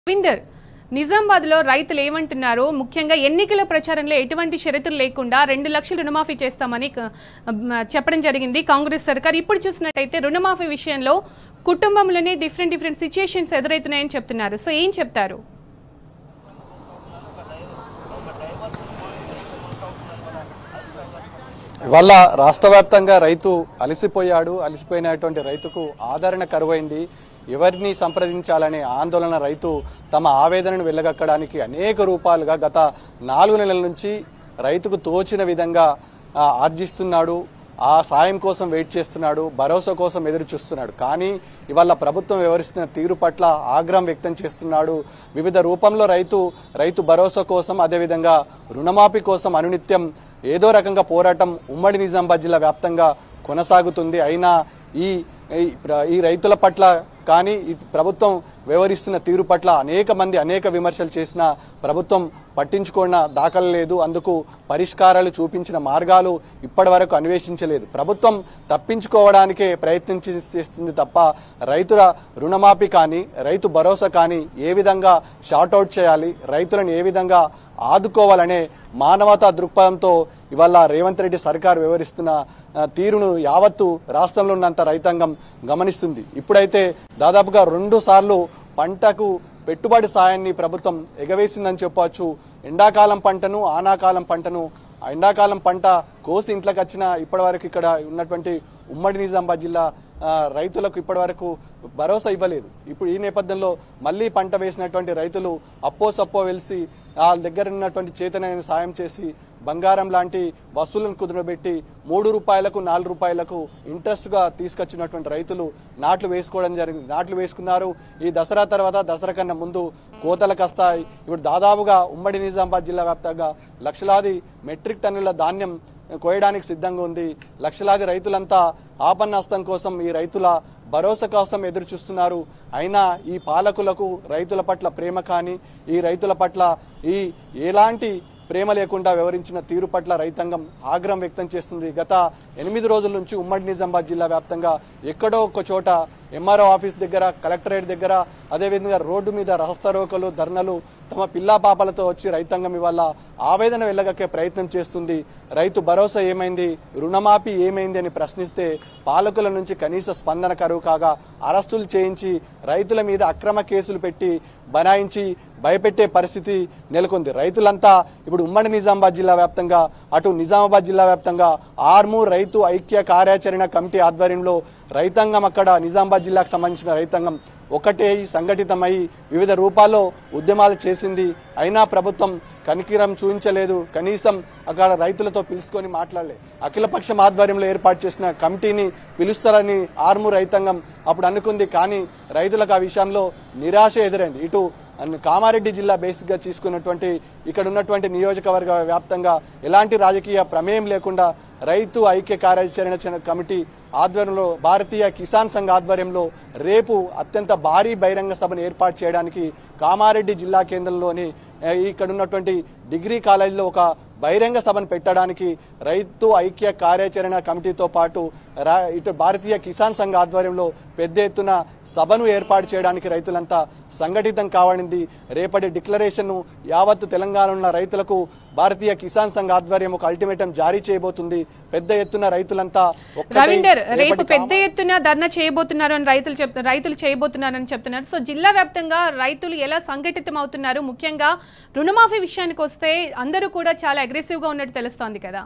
రవీందర్ నిజామాబాద్ లో రైతులు ఏమంటున్నారు ముఖ్యంగా ఎన్నికల ప్రచారంలో ఎటువంటి షరతులు లేకుండా రెండు లక్షలు రుణమాఫీ చేస్తామని క- మ, చెప్పడం జరిగింది కాంగ్రెస్ సర్కార్ ఇప్పుడు చూసినట్టయితే రుణమాఫీ విషయంలో కుటుంబంలోనే డిఫరెంట్ డిఫరెంట్ సిచ్యుయేషన్స్ ఎదురవుతున్నాయని చెప్తున్నారు సో ఏం చెప్తారు ఇవాళ రాష్ట్ర వ్యాప్తంగా రైతు అలసిపోయాడు అలసిపోయినటువంటి రైతుకు ఆదరణ కరువైంది ఎవరిని సంప్రదించాలనే ఆందోళన రైతు తమ ఆవేదనను వెళ్ళగక్కడానికి అనేక రూపాలుగా గత నాలుగు నెలల నుంచి రైతుకు తోచిన విధంగా ఆ, ఆర్జిస్తున్నాడు ఆ సాయం కోసం వెయిట్ చేస్తున్నాడు భరోసా కోసం ఎదురు చూస్తున్నాడు కానీ ఇవాళ ప్రభుత్వం వ్యవహరిస్తున్న తీరు పట్ల ఆగ్రహం వ్యక్తం చేస్తున్నాడు వివిధ రూపంలో రైతు రైతు భరోసా కోసం అదేవిధంగా రుణమాఫీ కోసం అనునిత్యం ఏదో రకంగా పోరాటం ఉమ్మడి నిజామాబాద్ జిల్లా వ్యాప్తంగా కొనసాగుతుంది అయినా ఈ ఈ ప్ర- ఈ రైతుల పట్ల కానీ ఈ ప్రభుత్వం వ్యవహరిస్తున్న తీరు పట్ల అనేక మంది అనేక విమర్శలు చేసిన ప్రభుత్వం పట్టించుకున్న దాఖలు లేదు అందుకు పరిష్కారాలు చూపించిన మార్గాలు ఇప్పటి వరకు అన్వేషించలేదు ప్రభుత్వం తప్పించుకోవడానికే ప్రయత్నం చేసి- చేస్తుంది తప్ప రైతుల రుణమాఫీ కానీ రైతు భరోసా కానీ ఏ విధంగా షార్ట్అవుట్ చేయాలి రైతులను ఏ విధంగా ఆదుకోవాలనే మానవతా దృక్పథంతో ఇవాళ రేవంత్ రెడ్డి సర్కార్ వ్యవహరిస్తున్న ఆ, తీరును యావత్తు రాష్ట్రంలో ఉన్నంత రైతాంగం గమనిస్తుంది ఇప్పుడైతే దాదాపుగా రెండు సార్లు పంటకు పెట్టుబడి సాయాన్ని ప్రభుత్వం ఎగవేసిందని చెప్పవచ్చు ఎండాకాలం పంటను ఆనాకాలం పంటను ఆ ఎండాకాలం పంట కోసి ఇంట్లోకి వచ్చిన ఇప్పటివరకు ఇక్కడ ఉన్నటువంటి ఉమ్మడి నిజామాబాద్ జిల్లా ఆ, రైతులకు ఇప్పటివరకు భరోసా ఇవ్వలేదు ఇప్పుడు ఈ నేపథ్యంలో మళ్ళీ పంట వేసినటువంటి రైతులు అప్పో సప్పో వెలిసి వాళ్ళ దగ్గర ఉన్నటువంటి చేతనైన సాయం చేసి బంగారం లాంటి వస్తువులను కుదురబెట్టి మూడు రూపాయలకు నాలుగు రూపాయలకు ఇంట్రెస్ట్ గా తీసుకొచ్చినటువంటి రైతులు నాట్లు వేసుకోవడం జరిగింది నాట్లు వేసుకున్నారు ఈ దసరా తర్వాత దసరా కన్నా ముందు కోతలకు వస్తాయి ఇప్పుడు దాదాపుగా ఉమ్మడి నిజామాబాద్ జిల్లా వ్యాప్తంగా లక్షలాది మెట్రిక్ టన్నుల ధాన్యం కోయడానికి సిద్ధంగా ఉంది లక్షలాది రైతులంతా ఆపన్నస్తం కోసం ఈ రైతుల భరోసా కోసం ఎదురు చూస్తున్నారు అయినా ఈ పాలకులకు రైతుల పట్ల ప్రేమ కానీ ఈ రైతుల పట్ల ఈ ఎలాంటి ప్రేమ లేకుండా వ్యవహరించిన తీరు పట్ల రైతాంగం ఆగ్రహం వ్యక్తం చేస్తుంది గత ఎనిమిది రోజుల నుంచి ఉమ్మడి నిజామాబాద్ జిల్లా వ్యాప్తంగా ఎక్కడో ఒక చోట ఎంఆర్ఓ ఆఫీస్ దగ్గర కలెక్టరేట్ దగ్గర అదేవిధంగా రోడ్డు మీద రహస్తారోకలు ధర్నలు తమ పిల్లా పాపలతో వచ్చి రైతాంగం ఇవాళ ఆవేదన వెళ్ళగక్కే ప్రయత్నం చేస్తుంది రైతు భరోసా ఏమైంది రుణమాఫీ ఏమైంది అని ప్రశ్నిస్తే పాలకుల నుంచి కనీస స్పందన కరువు కాగా అరెస్టులు చేయించి రైతుల మీద అక్రమ కేసులు పెట్టి బనాయించి భయపెట్టే పరిస్థితి నెలకొంది రైతులంతా ఇప్పుడు ఉమ్మడి నిజామాబాద్ జిల్లా వ్యాప్తంగా అటు నిజామాబాద్ జిల్లా వ్యాప్తంగా ఆర్మూర్ రైతు ఐక్య కార్యాచరణ కమిటీ ఆధ్వర్యంలో రైతాంగం అక్కడ నిజామాబాద్ జిల్లాకు సంబంధించిన రైతాంగం ఒకటే సంఘటితమై వివిధ రూపాల్లో ఉద్యమాలు చేసింది అయినా ప్రభుత్వం కనికిరం చూపించలేదు కనీసం అక్కడ రైతులతో పిలుచుకొని మాట్లాడలే అఖిలపక్షం ఆధ్వర్యంలో ఏర్పాటు చేసిన కమిటీని పిలుస్తారని ఆర్ము రైతాంగం అప్పుడు అనుకుంది కానీ రైతులకు ఆ విషయంలో నిరాశ ఎదురైంది ఇటు అన్ని కామారెడ్డి జిల్లా బేసిక్ గా తీసుకున్నటువంటి ఇక్కడ ఉన్నటువంటి నియోజకవర్గ వ్యాప్తంగా ఎలాంటి రాజకీయ ప్రమేయం లేకుండా రైతు ఐక్య కార్యాచరణ చ- కమిటీ ఆధ్వర్యంలో భారతీయ కిసాన్ సంఘ్ ఆధ్వర్యంలో రేపు అత్యంత భారీ బహిరంగ సభను ఏర్పాటు చేయడానికి కామారెడ్డి జిల్లా కేంద్రంలోని ఏ, ఇక్కడ ఉన్నటువంటి డిగ్రీ కాలేజీలో ఒక బహిరంగ సభను పెట్టడానికి రైతు ఐక్య కార్యాచరణ కమిటీతో పాటు రా- ఇటు భారతీయ కిసాన్ సంఘ్ ఆధ్వర్యంలో పెద్ద ఎత్తున సభను ఏర్పాటు చేయడానికి రైతులంతా సంఘటితం కావడింది రేపటి డిక్లరేషన్ యావత్తు తెలంగాణ ఉన్న రైతులకు భారతీయ కిసాన్ సంఘ్ ఆధ్వర్యం ఒక అల్టిమేటం జారీ చేయబోతుంది పెద్ద ఎత్తున రైతులంతా ఒక్కటై రవీందర్ రేపు రేపటి పెద్ద ఎత్తున ధర్నా చేయబోతున్నారు అని రైతులు చెప్ రైతులు చేయబోతున్నారని చెప్తున్నారు సో జిల్లా వ్యాప్తంగా రైతులు ఎలా సంఘటితం అవుతున్నారు ముఖ్యంగా రుణమాఫీ విషయానికి వస్తే అందరూ కూడా చాలా అగ్రెసివ్ గా ఉన్నట్టు తెలుస్తోంది కదా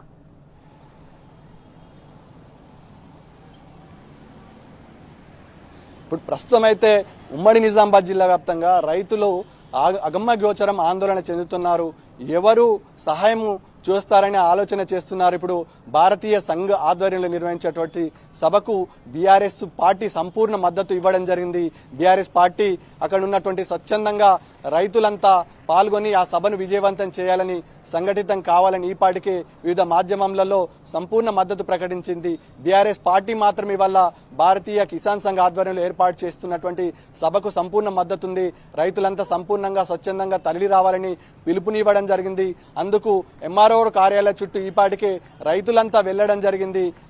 ఇప్పుడు ప్రస్తుతం అయితే ఉమ్మడి నిజామాబాద్ జిల్లా వ్యాప్తంగా రైతులు ఆ- అగమ్య గోచరం ఆందోళన చెందుతున్నారు ఎవరు సహాయం చూస్తారని ఆలోచన చేస్తున్నారు ఇప్పుడు భారతీయ సంఘ ఆధ్వర్యంలో నిర్వహించేటువంటి సభకు బీఆర్ఎస్ పార్టీ సంపూర్ణ మద్దతు ఇవ్వడం జరిగింది బీఆర్ఎస్ పార్టీ అక్కడ ఉన్నటువంటి స్వచ్ఛందంగా రైతులంతా పాల్గొని ఆ సభను విజయవంతం చేయాలని సంఘటితం కావాలని ఈ పార్టీకి వివిధ మాధ్యమాలలో సంపూర్ణ మద్దతు ప్రకటించింది బీఆర్ఎస్ పార్టీ మాత్రం ఇవాళ భారతీయ కిసాన్ సంఘ్ ఆధ్వర్యంలో ఏర్పాటు చేస్తున్నటువంటి సభకు సంపూర్ణ మద్దతు ఉంది రైతులంతా సంపూర్ణంగా స్వచ్ఛందంగా తరలి రావాలని పిలుపునివ్వడం జరిగింది అందుకు ఎంఆర్ఓ కార్యాలయ చుట్టూ ఈ పాటికే రైతులంతా వెళ్లడం జరిగింది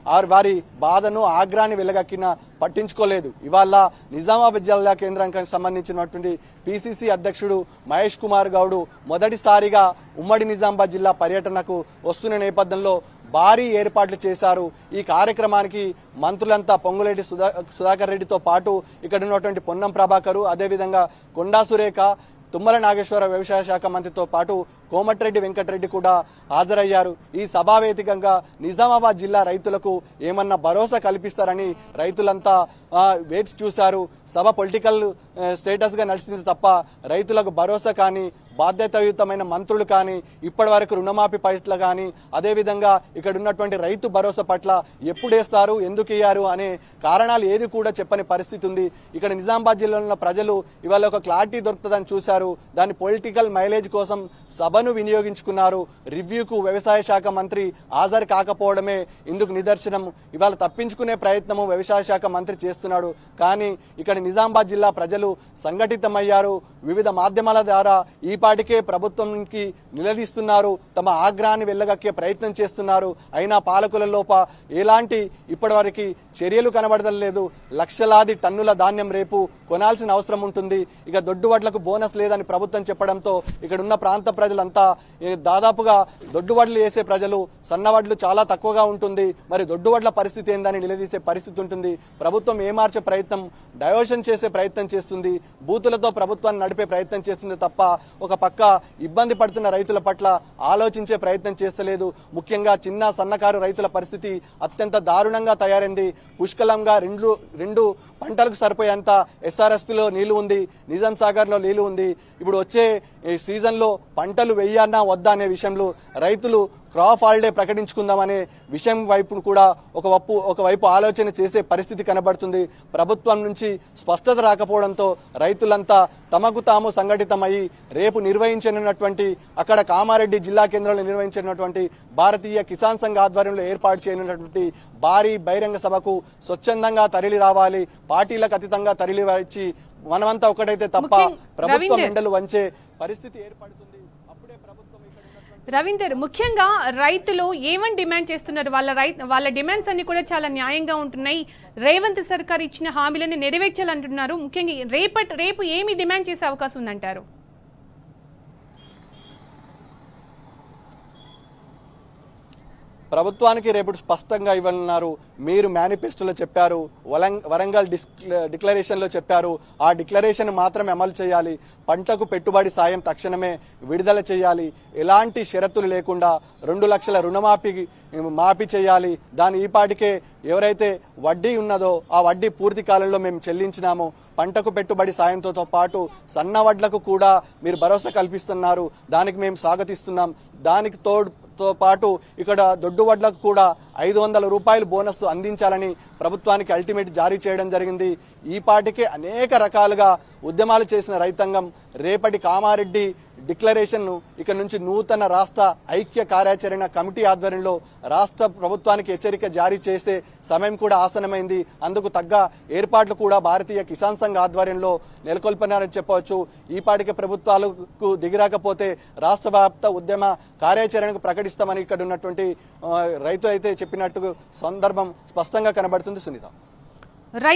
ఆ వారి బాధను ఆగ్రాన్ని వెళ్ళగక్కిన పట్టించుకోలేదు ఇవాళ నిజామాబాద్ జిల్లా కేంద్రానికి సంబంధించినటువంటి పిసిసి అధ్యక్షుడు మహేష్ కుమార్ గౌడ్ మొదటిసారిగా ఉమ్మడి నిజామాబాద్ జిల్లా పర్యటనకు వస్తున్న నేపథ్యంలో భారీ ఏర్పాట్లు చేశారు ఈ కార్యక్రమానికి మంత్రులంతా పొంగులేటి సుధా సుధాకర్ రెడ్డితో పాటు ఇక్కడ ఉన్నటువంటి పొన్నం ప్రభాకరు అదేవిధంగా కొండా సురేఖ తుమ్మల నాగేశ్వర వ్యవసాయ శాఖ మంత్రితో పాటు కోమటిరెడ్డి వెంకటరెడ్డి కూడా హాజరయ్యారు ఈ సభావేదికంగా నిజామాబాద్ జిల్లా రైతులకు ఏమన్నా భరోసా కల్పిస్తారని రైతులంతా ఆ, వేచి చూశారు సభ పొలిటికల్ స్టేటస్ గా నడిచింది తప్ప రైతులకు భరోసా కానీ బాధ్యతాయుతమైన మంత్రులు కానీ ఇప్పటి వరకు రుణమాఫీ పట్ల కానీ అదేవిధంగా ఇక్కడ ఉన్నటువంటి రైతు భరోసా పట్ల ఎప్పుడు వేస్తారు ఎందుకు వేయారు అనే కారణాలు ఏది కూడా చెప్పని పరిస్థితి ఉంది ఇక్కడ నిజామాబాద్ జిల్లాలో ఉన్న ప్రజలు ఇవాళ ఒక క్లారిటీ దొరుకుతుందని చూశారు దాని పొలిటికల్ మైలేజ్ కోసం సభను వినియోగించుకున్నారు రివ్యూకు వ్యవసాయ శాఖ మంత్రి హాజరు కాకపోవడమే ఇందుకు నిదర్శనం ఇవాళ తప్పించుకునే ప్రయత్నము వ్యవసాయ శాఖ మంత్రి చేస్తున్నాడు కానీ ఇక్కడ నిజామాబాద్ జిల్లా ప్రజలు సంఘటితమయ్యారు వివిధ మాధ్యమాల ద్వారా ఈ పాటికే ప్రభుత్వంకి నిలదీస్తున్నారు తమ ఆగ్రహాన్ని వెళ్ళగక్కే ప్రయత్నం చేస్తున్నారు అయినా పాలకుల లోప ఎలాంటి ఇప్పటివరకు చర్యలు కనబడలేదు లక్షలాది టన్నుల ధాన్యం రేపు కొనాల్సిన అవసరం ఉంటుంది ఇక దొడ్డు వడ్లకు బోనస్ లేదని ప్రభుత్వం చెప్పడంతో ఇక్కడ ఉన్న ప్రాంత ప్రజలంతా ఏ, దాదాపుగా దొడ్డు వడ్లు వేసే ప్రజలు సన్న వడ్లు చాలా తక్కువగా ఉంటుంది మరి దొడ్డు వడ్ల పరిస్థితి ఏందని నిలదీసే పరిస్థితి ఉంటుంది ప్రభుత్వం ఏమార్చే ప్రయత్నం డైవర్షన్ చేసే ప్రయత్నం చేస్తుంది బూతులతో ప్రభుత్వాన్ని నడిపే ప్రయత్నం చేస్తుంది తప్ప ఒక పక్క ఇబ్బంది పడుతున్న రైతుల పట్ల ఆలోచించే ప్రయత్నం చేస్తలేదు ముఖ్యంగా చిన్న సన్నకారు రైతుల పరిస్థితి అత్యంత దారుణంగా తయారైంది పుష్కలంగా రెండు రెండు పంటలకు సరిపోయేంత ఎస్ఆర్ఎస్పిలో నీళ్లు ఉంది నిజాం సాగర్ లో నీళ్లు ఉంది ఇప్పుడు వచ్చే ఈ సీజన్ లో పంటలు వెయ్యన్నా వద్దా అనే విషయంలో రైతులు క్రాప్ హాలిడే ప్రకటించుకుందామనే విషయం వైపు కూడా ఒక వైపు ఒకవైపు ఆలోచన చేసే పరిస్థితి కనబడుతుంది ప్రభుత్వం నుంచి స్పష్టత రాకపోవడంతో రైతులంతా తమకు తాము సంఘటితమై రేపు నిర్వహించనున్నటువంటి అక్కడ కామారెడ్డి జిల్లా కేంద్రంలో నిర్వహించినటువంటి భారతీయ కిసాన్ సంఘ్ ఆధ్వర్యంలో ఏర్పాటు చేయనున్నటువంటి భారీ బహిరంగ సభకు స్వచ్ఛందంగా తరలి రావాలి పార్టీలకు అతీతంగా తరలి వచ్చి మనమంతా ఒకటైతే తప్ప ముఖ్యం- ప్రభుత్వం రవీందర్. ఎండలు వంచే పరిస్థితి ఏర్పడుతుంది అప్పుడే ప్రభుత్వం ఇక్కడ ఉన్నటువంటి రవీందర్ ముఖ్యంగా రైతులు ఏమని డిమాండ్ చేస్తున్నారు వాళ్ళ రై వాళ్ళ డిమాండ్స్ అన్ని కూడా చాలా న్యాయంగా ఉంటున్నాయి రేవంత్ సర్కార్ ఇచ్చిన హామీలను నెరవేర్చాలంటున్నారు ముఖ్యంగా రేపటి రేపు ఏమి డిమాండ్ చేసే అవకాశం ఉందంటారు ప్రభుత్వానికి రేపు స్పష్టంగా ఇవ్వనున్నారు మీరు మేనిఫెస్టోలో చెప్పారు వలం- వరంగల్ డిస్ డిక్లరేషన్ లో చెప్పారు ఆ డిక్లరేషన్ మాత్రమే అమలు చేయాలి పంటకు పెట్టుబడి సాయం తక్షణమే విడుదల చేయాలి ఎలాంటి షరతులు లేకుండా రెండు లక్షల రుణమాఫీ మాఫీ చేయాలి దాని ఈపాటికే ఎవరైతే వడ్డీ ఉన్నదో ఆ వడ్డీ పూర్తి కాలంలో మేము చెల్లించినాము పంటకు పెట్టుబడి సాయంతో పాటు సన్న వడ్లకు కూడా మీరు భరోసా కల్పిస్తున్నారు దానికి మేము స్వాగతిస్తున్నాం దానికి తోడు తో పాటు ఇక్కడ దొడ్డు వడ్లకు కూడా ఐదు వందల రూపాయలు బోనస్ అందించాలని ప్రభుత్వానికి అల్టిమేట్ జారీ చేయడం జరిగింది ఈ పాటికే అనేక రకాలుగా ఉద్యమాలు చేసిన రైతాంగం రేపటి కామారెడ్డి డిక్లరేషన్ ను ఇక్కడ నుంచి నూతన రాష్ట్ర ఐక్య కార్యాచరణ కమిటీ ఆధ్వర్యంలో రాష్ట్ర ప్రభుత్వానికి హెచ్చరిక జారీ చేసే సమయం కూడా ఆసనమైంది అందుకు తగ్గ ఏర్పాట్లు కూడా భారతీయ కిసాన్ సంఘ్ ఆధ్వర్యంలో నెలకొల్పినారని చెప్పవచ్చు ఈ పాటికి ప్రభుత్వాలకు దిగిరాకపోతే రాష్ట్ర వ్యాప్త ఉద్యమ కార్యాచరణకు ప్రకటిస్తామని ఇక్కడ ఉన్నటువంటి ఆ, రైతు అయితే చెప్పినట్టు సందర్భం స్పష్టంగా కనబడుతుంది సునీత రై